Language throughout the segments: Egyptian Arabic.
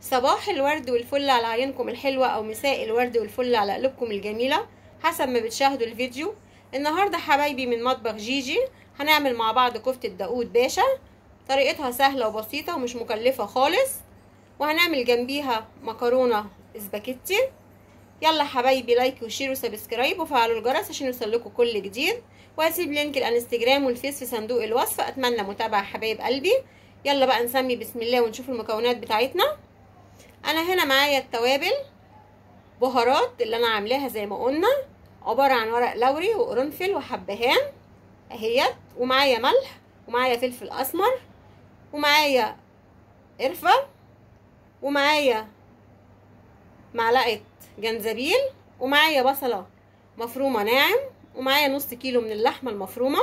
صباح الورد والفل على عيونكم الحلوة أو مساء الورد والفل على قلوبكم الجميلة حسب ما بتشاهدوا الفيديو النهاردة حبايبي من مطبخ جيجي هنعمل مع بعض كفتة داود باشا طريقتها سهلة وبسيطة ومش مكلفة خالص وهنعمل جنبيها مكرونة اسباجيتي يلا حبايبي لايك وشير وسبسكرايب وفعلوا الجرس عشان يوصلكوا كل جديد وهسيب لينك الانستجرام والفيس في صندوق الوصف اتمنى متابعة حبايب قلبي يلا بقى نسمي بسم الله ونشوف المكونات بتاعتنا انا هنا معايا التوابل بهارات اللي انا عاملاها زي ما قلنا عبارة عن ورق لوري وقرنفل وحبهان اهيت ومعايا ملح ومعايا فلفل اسمر ومعايا قرفة ومعايا معلقة جنزبيل ومعايا بصلة مفرومة ناعم ومعايا نص كيلو من اللحمة المفرومة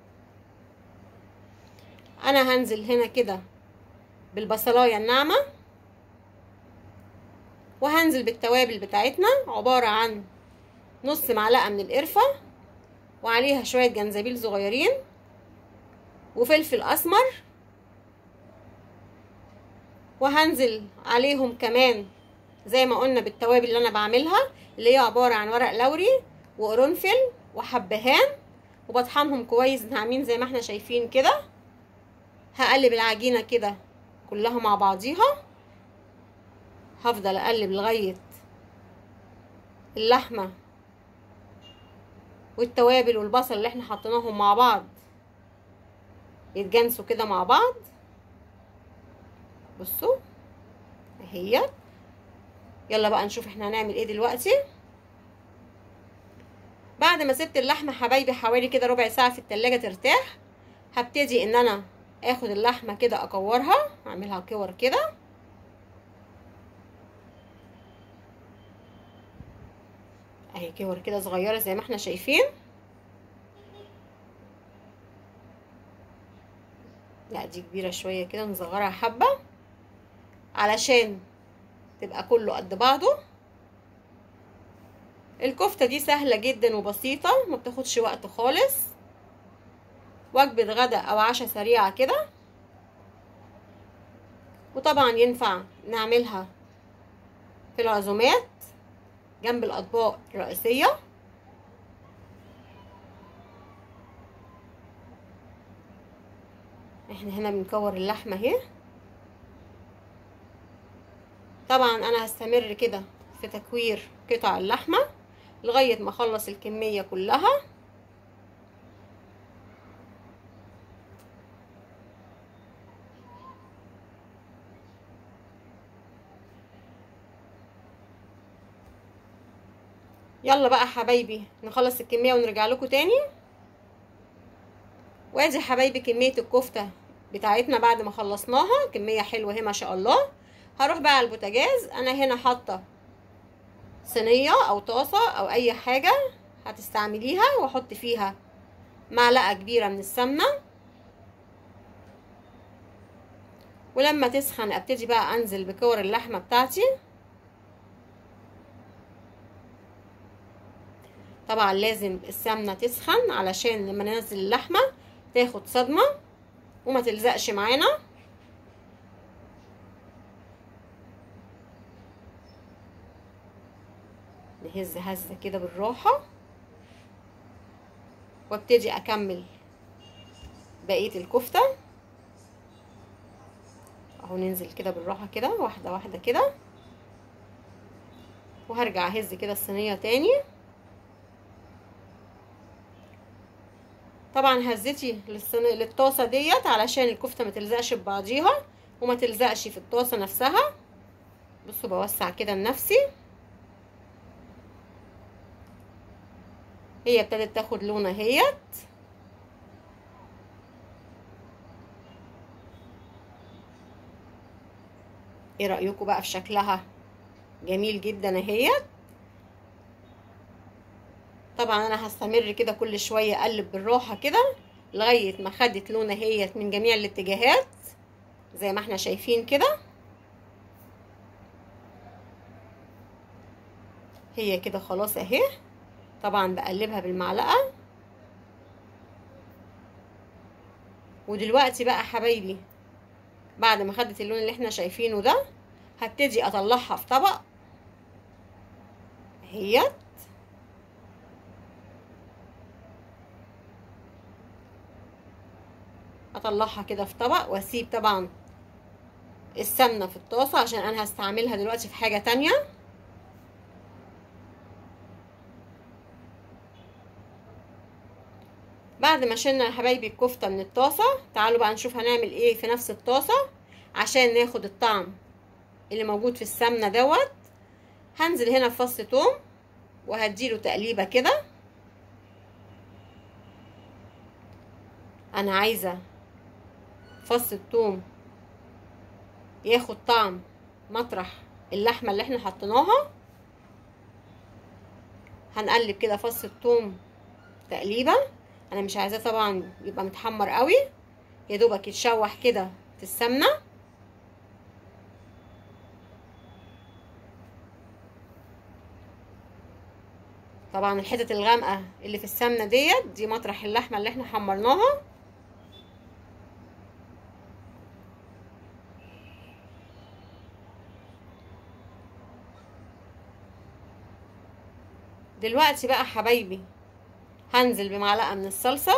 انا هنزل هنا كده بالبصلاية الناعمة وهنزل بالتوابل بتاعتنا عبارة عن نص معلقة من القرفة وعليها شوية جنزبيل صغيرين وفلفل اسمر وهنزل عليهم كمان زي ما قلنا بالتوابل اللي انا بعملها اللي هي عبارة عن ورق لوري وقرنفل وحبهان وبطحنهم كويس ناعمين زي ما احنا شايفين كده هقلب العجينة كده كلها مع بعضيها هفضل اقلب لغاية اللحمة والتوابل والبصل اللي احنا حطيناهم مع بعض يتجانسوا كده مع بعض بصوا اهيت يلا بقى نشوف احنا هنعمل ايه دلوقتي بعد ما سبت اللحمة حبايبي حوالي كده ربع ساعة في التلاجة ترتاح هبتدي ان انا اخد اللحمة كده اكورها اعملها كور كده اهي كور كده صغيرة زي ما احنا شايفين لا دي كبيرة شوية كده نصغرها حبة علشان تبقى كله قد بعضه الكفتة دي سهلة جدا وبسيطة ما بتاخدش وقت خالص وجبة غدا او عشاء سريعة كده وطبعا ينفع نعملها في العزومات جنب الاطباق الرئيسية احنا هنا بنكور اللحمة اهي طبعا انا هستمر كده في تكوير قطع اللحمة لغاية ما اخلص الكمية كلها يلا بقى حبايبي نخلص الكمية ونرجع لكم تاني وادي حبايبي كمية الكفتة بتاعتنا بعد ما خلصناها كمية حلوة اهي ما شاء الله هروح بقى على البوتاجاز انا هنا حاطة صينية او طاسة او اي حاجة هتستعمليها واحط فيها معلقة كبيرة من السمنة ولما تسخن ابتدي بقى انزل بكور اللحمة بتاعتي طبعا لازم السمنة تسخن علشان لما ننزل اللحمة تاخد صدمة وما تلزقش معانا نهز هزة كده بالراحة وابتدي اكمل بقية الكفتة اهو ننزل كده بالراحة كده واحدة واحدة كده وهرجع اهز كده الصينية تاني طبعا هزتي للطاسه ديت علشان الكفته ما تلزقش ببعضيها وما تلزقش في الطاسه نفسها بصوا بوسع كده لنفسي هي ابتدت تاخد لون اهيت ايه رايكم بقى في شكلها جميل جدا اهيت طبعا انا هستمر كده كل شويه اقلب بالراحه كده لغايه ما خدت لون اهيت من جميع الاتجاهات زي ما احنا شايفين كده هي كده خلاص اهي طبعا بقلبها بالمعلقه ودلوقتي بقى حبايبي بعد ما خدت اللون اللي احنا شايفينه ده هبتدي اطلعها في طبق اهيت اطلعها كده في طبق واسيب طبعا السمنة في الطاسة عشان انا هستعملها دلوقتي في حاجة تانية بعد ما شلنا يا حبايبي الكفتة من الطاسة تعالوا بقى نشوف هنعمل ايه في نفس الطاسة عشان ناخد الطعم اللي موجود في السمنة دوت هنزل هنا في فص توم وهديله تقليبة كده انا عايزة فص الثوم ياخد طعم مطرح اللحمة اللي احنا حطيناها هنقلب كده فص الثوم تقليبة انا مش عايزاه طبعا يبقى متحمر قوي يا دوبك يتشوح كده في السمنة طبعا الحتت الغامقة اللي في السمنة ديت دي مطرح اللحمة اللي احنا حمرناها دلوقتي بقى حبايبي هنزل بمعلقة من الصلصة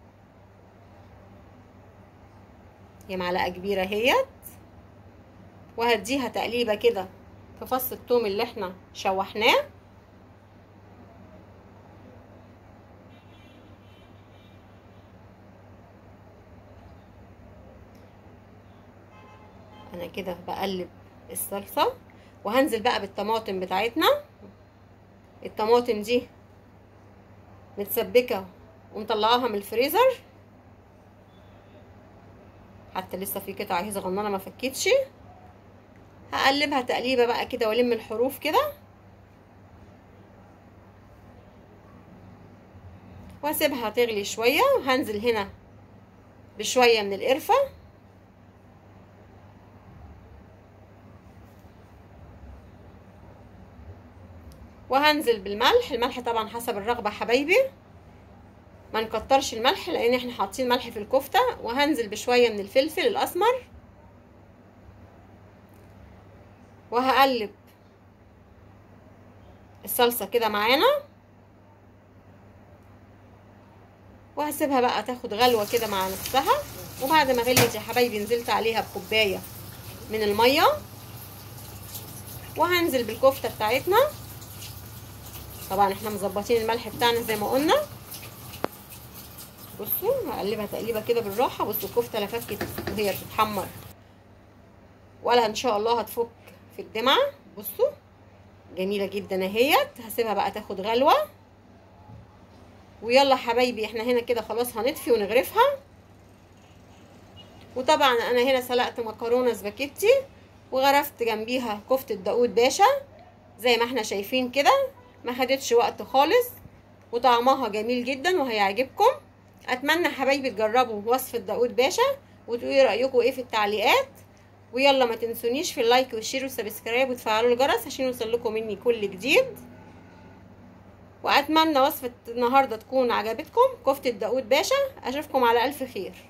هي معلقة كبيرة اهيت وهديها تقليبة كده في فص الثوم اللي احنا شوحناه انا كده بقلب الصلصة وهنزل بقى بالطماطم بتاعتنا الطماطم دي متسبكة ومطلعاها من الفريزر حتى لسه في قطعة اهي صغننة ما فكتش هقلبها تقليبة بقى كده والم الحروف كده واسيبها تغلي شوية وهنزل هنا بشوية من القرفة وهنزل بالملح الملح طبعا حسب الرغبة حبايبي ما نكترش الملح لان احنا حاطين ملح في الكفتة وهنزل بشوية من الفلفل الاسمر وهقلب الصلصة كده معانا وهسيبها بقى تاخد غلوة كده مع نفسها وبعد ما غليت يا حبايبي نزلت عليها بكوباية من المية وهنزل بالكفتة بتاعتنا طبعا احنا مظبطين الملح بتاعنا زي ما قلنا بصوا هقلبها تقليبه كده بالراحه بصوا الكفته لا فكت وهي بتتحمر ولا ان شاء الله هتفك في الدمعه بصوا جميله جدا اهيت هسيبها بقى تاخد غلوه ويلا حبايبي احنا هنا كده خلاص هنطفي ونغرفها وطبعا انا هنا سلقت مكرونه سباكيتي وغرفت جنبيها كفته داوود باشا زي ما احنا شايفين كده ما خدتش وقت خالص وطعمها جميل جدا وهيعجبكم اتمنى حبايبي تجربوا وصفه داوود باشا وتقولي رايكم ايه في التعليقات ويلا ما تنسونيش في اللايك والشير والسبسكرايب وتفعلوا الجرس عشان يوصلكم مني كل جديد واتمنى وصفه النهارده تكون عجبتكم كفته داوود باشا اشوفكم على الف خير